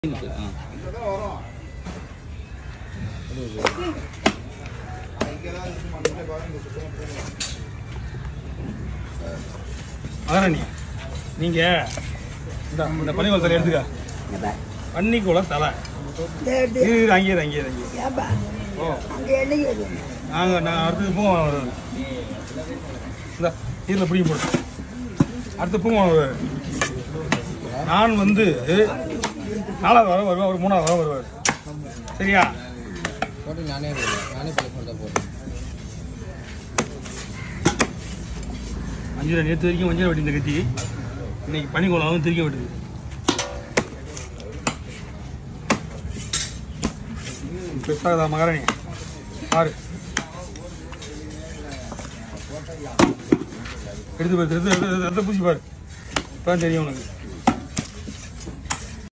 மகாராணி நீங்க இந்த இந்த பனிக்குளம் தலை எடுத்துக்க பன்னிக்குளம் தலை தேடி இது இது அங்கேயே இரு, அங்கேயே இரு, அங்கேயே இரு. ஏப்பா ஓ அங்கே என்னைக்கு வருவீங்க நாங்கள் நான் அடுத்தது பூங்கா வருது இந்த இதில் பிடிக்க போடு அடுத்த பூங்கா வருவார் நான் வந்து நாலாவது வர வருவேன் அவர் மூணாவது வர வருவார் சரியா போட்டு நானே போடுவேன். நானே பழைய ஃபோன் தான் போடுறேன் அஞ்சு நேற்று வரைக்கும் வஞ்சிர வெட்டி இந்த கத்தி இன்னைக்கு பனிக்குளம் அவன் திரிக்க வெட்டுது பெருசாகுதா மகாராணி பாரு எடுத்து பாரு எடுத்து எடுத்து எடுத்து பூச்சி பாரு இப்போ தெரியும் உனக்கு